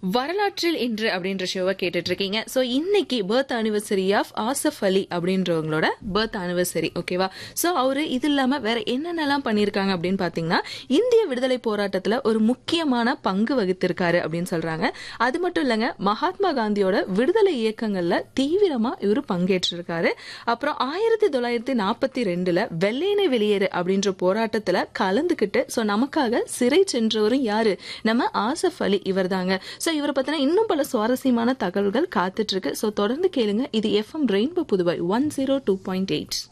வரலாற்றில் இன்று அப்படின்ற ஷோவை கேட்டுட்டு இருக்கீங்க ஸோ இன்னைக்கு birth anniversary of Asaf Ali அப்படின்றவங்களோட பர்த் அனிவர்சரி ஓகேவா ஸோ அவரு இது இல்லாம வேற என்னென்னலாம் பண்ணியிருக்காங்க அப்படின்னு பாத்தீங்கன்னா இந்திய விடுதலை போராட்டத்துல ஒரு முக்கியமான பங்கு வகித்திருக்காரு அப்படின்னு சொல்றாங்க அது மட்டும் இல்லைங்க மகாத்மா காந்தியோட விடுதலை இயக்கங்கள்ல தீவிரமா இவர் பங்கேற்றிருக்காரு அப்புறம் ஆயிரத்தி தொள்ளாயிரத்தி நாற்பத்தி ரெண்டுல வெள்ளையனை வெளியேறு அப்படின்ற போராட்டத்துல கலந்துக்கிட்டு ஸோ நமக்காக சிறை சென்றவரும் யாரு நம்ம ஆசஃப் அலி இவர் தாங்க ஸோ இவரை பத்தின இன்னும் பல சுவாரஸ்யமான தகவல்கள் காத்துட்டு இருக்கு ஸோ தொடர்ந்து கேளுங்க இது FM rainbow Puduvai one zero two point eight